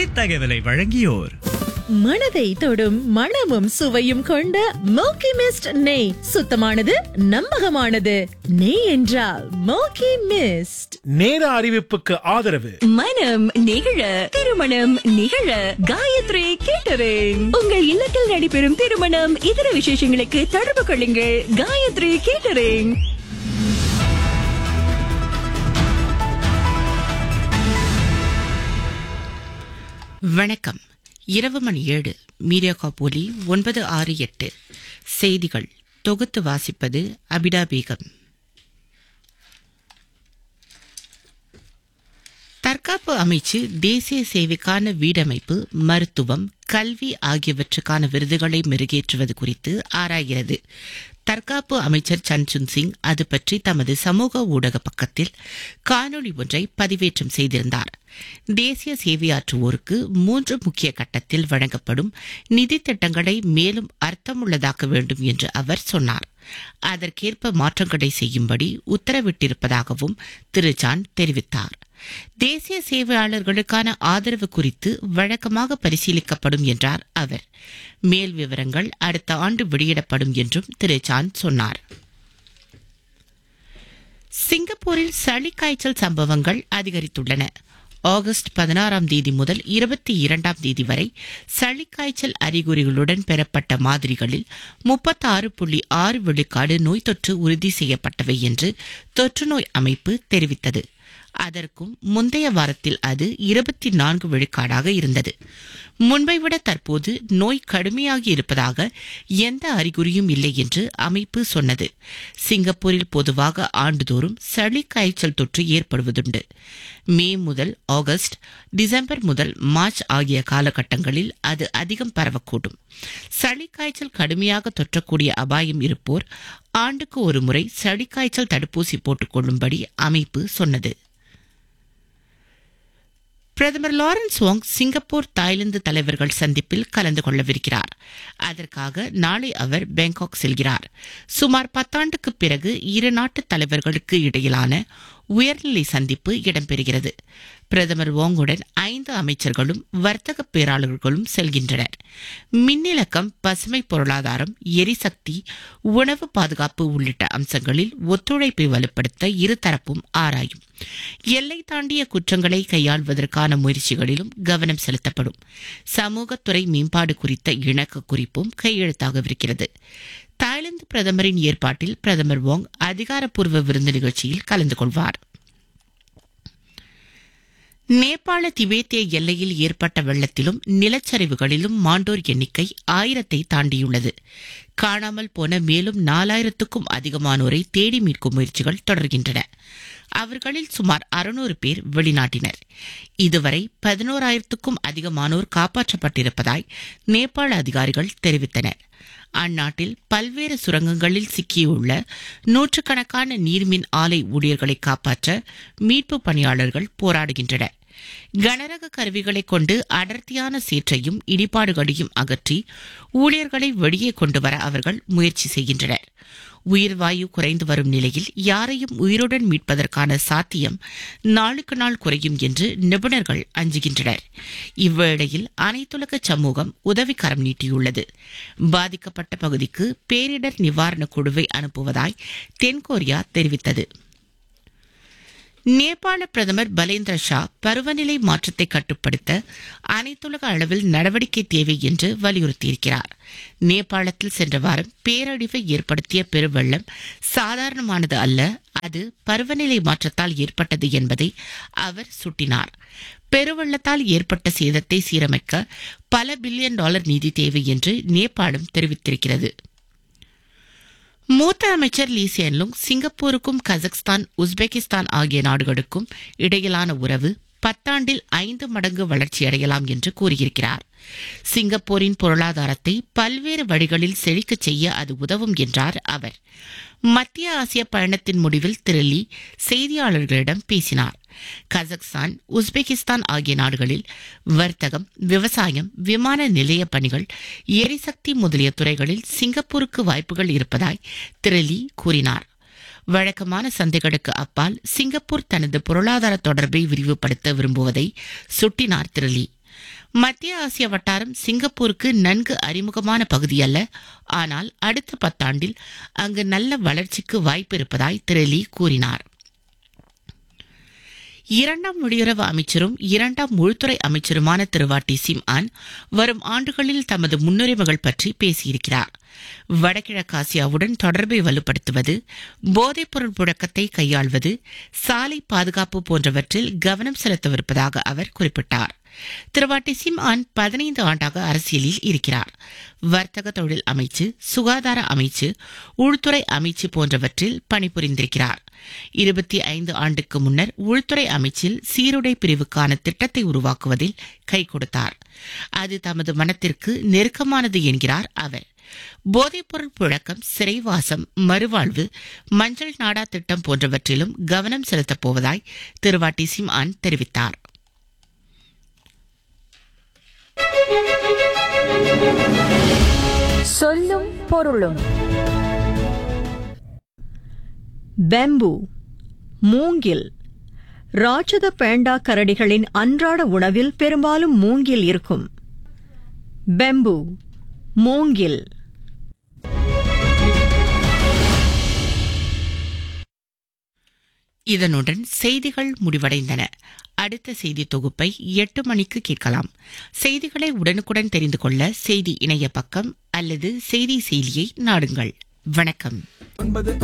இத்தகவலை வழங்கியோர் மனதை தொடும் மணமும் சுவையும் கொண்ட மோக்கி மிஸ்ட் நெய் சுத்தமானது நம்பகமானது நெய் என்றால் மோக்கி மிஸ்ட் நேர அறிவிப்புக்கு ஆதரவு மனம் நிகழ திருமணம் நிகழ காயத்ரி கேட்டரிங் உங்கள் இல்லத்தில் நடைபெறும் திருமணம் இதர விசேஷங்களுக்கு தொடர்பு கொள்ளுங்கள் காயத்ரி கேட்டரிங் வணக்கம் இரவு மணி ஏழு மீடியா போலி ஒன்பது ஆறு எட்டு செய்திகள் தொகுத்து வாசிப்பது அபிடா பேகம் தற்காப்பு அமைச்சு தேசிய சேவைக்கான வீடமைப்பு மருத்துவம் கல்வி ஆகியவற்றுக்கான விருதுகளை மெருகேற்றுவது குறித்து ஆராய்கிறது தற்காப்பு அமைச்சர் சன்சுன் சிங் அது பற்றி தமது சமூக ஊடக பக்கத்தில் காணொளி ஒன்றை பதிவேற்றம் செய்திருந்தார் தேசிய சேவையாற்றுவோருக்கு மூன்று முக்கிய கட்டத்தில் வழங்கப்படும் நிதி திட்டங்களை மேலும் அர்த்தமுள்ளதாக்க வேண்டும் என்று அவர் சொன்னார் அதற்கேற்ப மாற்றங்களை செய்யும்படி உத்தரவிட்டிருப்பதாகவும் திரு ஜான் தெரிவித்தார் தேசிய சேவையாளர்களுக்கான ஆதரவு குறித்து வழக்கமாக பரிசீலிக்கப்படும் என்றார் அவர் மேல் விவரங்கள் அடுத்த ஆண்டு வெளியிடப்படும் என்றும் திரு ஜான் சொன்னார் சிங்கப்பூரில் சளி காய்ச்சல் சம்பவங்கள் அதிகரித்துள்ளன ஆகஸ்ட் பதினாறாம் தேதி முதல் இருபத்தி இரண்டாம் தேதி வரை சளிக்காய்ச்சல் அறிகுறிகளுடன் பெறப்பட்ட மாதிரிகளில் முப்பத்தாறு புள்ளி ஆறு விழுக்காடு நோய் தொற்று உறுதி செய்யப்பட்டவை என்று தொற்றுநோய் அமைப்பு தெரிவித்தது அதற்கும் முந்தைய வாரத்தில் அது இருபத்தி நான்கு விழுக்காடாக இருந்தது முன்பை விட தற்போது நோய் கடுமையாகி இருப்பதாக எந்த அறிகுறியும் இல்லை என்று அமைப்பு சொன்னது சிங்கப்பூரில் பொதுவாக ஆண்டுதோறும் சளி காய்ச்சல் தொற்று ஏற்படுவதுண்டு மே முதல் ஆகஸ்ட் டிசம்பர் முதல் மார்ச் ஆகிய காலகட்டங்களில் அது அதிகம் பரவக்கூடும் சளி காய்ச்சல் கடுமையாக தொற்றக்கூடிய அபாயம் இருப்போர் ஆண்டுக்கு ஒரு முறை சளி காய்ச்சல் தடுப்பூசி போட்டுக் கொள்ளும்படி அமைப்பு சொன்னது பிரதமர் லாரன்ஸ் வாங் சிங்கப்பூர் தாய்லாந்து தலைவர்கள் சந்திப்பில் கலந்து கொள்ளவிருக்கிறார் அதற்காக நாளை அவர் பேங்காக் செல்கிறார் சுமார் பத்தாண்டுக்கு பிறகு இரு நாட்டு தலைவர்களுக்கு இடையிலான உயர்நிலை சந்திப்பு இடம்பெறுகிறது பிரதமர் வாங்குடன் ஐந்து அமைச்சர்களும் வர்த்தக பேராளர்களும் செல்கின்றனர் மின்னிலக்கம் பசுமை பொருளாதாரம் எரிசக்தி உணவு பாதுகாப்பு உள்ளிட்ட அம்சங்களில் ஒத்துழைப்பை வலுப்படுத்த இருதரப்பும் ஆராயும் எல்லை தாண்டிய குற்றங்களை கையாள்வதற்கான முயற்சிகளிலும் கவனம் செலுத்தப்படும் சமூகத்துறை மேம்பாடு குறித்த இணக்க குறிப்பும் கையெழுத்தாகவிருக்கிறது தாய்லாந்து பிரதமரின் ஏற்பாட்டில் பிரதமர் வாங் அதிகாரப்பூர்வ விருந்து நிகழ்ச்சியில் கலந்து கொள்வார் நேபாள திபேத்திய எல்லையில் ஏற்பட்ட வெள்ளத்திலும் நிலச்சரிவுகளிலும் மாண்டோர் எண்ணிக்கை ஆயிரத்தை தாண்டியுள்ளது காணாமல் போன மேலும் நாலாயிரத்துக்கும் அதிகமானோரை தேடி மீட்கும் முயற்சிகள் தொடர்கின்றன அவர்களில் சுமார் அறுநூறு பேர் வெளிநாட்டினர் இதுவரை பதினோராயிரத்துக்கும் அதிகமானோர் காப்பாற்றப்பட்டிருப்பதாய் நேபாள அதிகாரிகள் தெரிவித்தனர் அந்நாட்டில் பல்வேறு சுரங்கங்களில் சிக்கியுள்ள நூற்றுக்கணக்கான நீர்மின் ஆலை ஊழியர்களை காப்பாற்ற மீட்பு பணியாளர்கள் போராடுகின்றனர் கனரக கருவிகளை கொண்டு அடர்த்தியான சேற்றையும் இடிபாடுகளையும் அகற்றி ஊழியர்களை வெளியே கொண்டு வர அவர்கள் முயற்சி செய்கின்றனர் உயிர்வாயு குறைந்து வரும் நிலையில் யாரையும் உயிருடன் மீட்பதற்கான சாத்தியம் நாளுக்கு நாள் குறையும் என்று நிபுணர்கள் அஞ்சுகின்றனர் இவ்வேளையில் அனைத்துலக சமூகம் உதவிக்கரம் நீட்டியுள்ளது பாதிக்கப்பட்ட பகுதிக்கு பேரிடர் நிவாரணக் குழுவை அனுப்புவதாய் தென்கொரியா தெரிவித்தது நேபாள பிரதமர் பலேந்திர ஷா பருவநிலை மாற்றத்தை கட்டுப்படுத்த அனைத்துலக அளவில் நடவடிக்கை தேவை என்று வலியுறுத்தியிருக்கிறார் நேபாளத்தில் சென்ற வாரம் பேரழிவை ஏற்படுத்திய பெருவெள்ளம் சாதாரணமானது அல்ல அது பருவநிலை மாற்றத்தால் ஏற்பட்டது என்பதை அவர் சுட்டினார் பெருவெள்ளத்தால் ஏற்பட்ட சேதத்தை சீரமைக்க பல பில்லியன் டாலர் நிதி தேவை என்று நேபாளம் தெரிவித்திருக்கிறது மூத்த அமைச்சர் லீ சியன்லுங் சிங்கப்பூருக்கும் கஜகஸ்தான் உஸ்பெகிஸ்தான் ஆகிய நாடுகளுக்கும் இடையிலான உறவு பத்தாண்டில் ஐந்து மடங்கு வளர்ச்சியடையலாம் என்று கூறியிருக்கிறார் சிங்கப்பூரின் பொருளாதாரத்தை பல்வேறு வழிகளில் செழிக்கச் செய்ய அது உதவும் என்றார் அவர் மத்திய ஆசிய பயணத்தின் முடிவில் திரு லீ செய்தியாளர்களிடம் பேசினார் கஜகஸ்தான் உஸ்பெகிஸ்தான் ஆகிய நாடுகளில் வர்த்தகம் விவசாயம் விமான நிலைய பணிகள் எரிசக்தி முதலிய துறைகளில் சிங்கப்பூருக்கு வாய்ப்புகள் இருப்பதாய் திரு லீ கூறினார் வழக்கமான சந்தைகளுக்கு அப்பால் சிங்கப்பூர் தனது பொருளாதார தொடர்பை விரிவுபடுத்த விரும்புவதை சுட்டினார் திரு லீ மத்திய ஆசிய வட்டாரம் சிங்கப்பூருக்கு நன்கு அறிமுகமான பகுதி அல்ல ஆனால் அடுத்த பத்தாண்டில் அங்கு நல்ல வளர்ச்சிக்கு வாய்ப்பு இருப்பதாய் திரு லீ கூறினார் இரண்டாம் வெளியுறவு அமைச்சரும் இரண்டாம் உள்துறை அமைச்சருமான திருவாட்டி சிம் ஆன் வரும் ஆண்டுகளில் தமது முன்னுரிமைகள் பற்றி பேசியிருக்கிறார் வடகிழக்காசியாவுடன் தொடர்பை வலுப்படுத்துவது போதைப்பொருள் புழக்கத்தை கையாள்வது சாலை பாதுகாப்பு போன்றவற்றில் கவனம் செலுத்தவிருப்பதாக அவர் குறிப்பிட்டார் திருவாட்டி சிம் ஆன் பதினைந்து ஆண்டாக அரசியலில் இருக்கிறார் வர்த்தக தொழில் அமைச்சு சுகாதார அமைச்சு உள்துறை அமைச்சு போன்றவற்றில் பணிபுரிந்திருக்கிறார் இருபத்தி ஐந்து ஆண்டுக்கு முன்னர் உள்துறை அமைச்சில் சீருடை பிரிவுக்கான திட்டத்தை உருவாக்குவதில் கை கொடுத்தார் அது தமது மனத்திற்கு நெருக்கமானது என்கிறார் அவர் போதைப்பொருள் புழக்கம் சிறைவாசம் மறுவாழ்வு மஞ்சள் நாடா திட்டம் போன்றவற்றிலும் கவனம் செலுத்தப் போவதாய் திருவாட்டி சிம் ஆன் தெரிவித்தார் சொல்லும் பொருளும் பெம்பு மூங்கில் ராட்சத பேண்டா கரடிகளின் அன்றாட உணவில் பெரும்பாலும் மூங்கில் இருக்கும் பெம்பு மூங்கில் இதனுடன் செய்திகள் முடிவடைந்தன அடுத்த செய்தி தொகுப்பை எட்டு மணிக்கு கேட்கலாம் செய்திகளை உடனுக்குடன் தெரிந்து கொள்ள செய்தி இணைய பக்கம் அல்லது செய்தி செயலியை நாடுங்கள் வணக்கம் ஒன்பது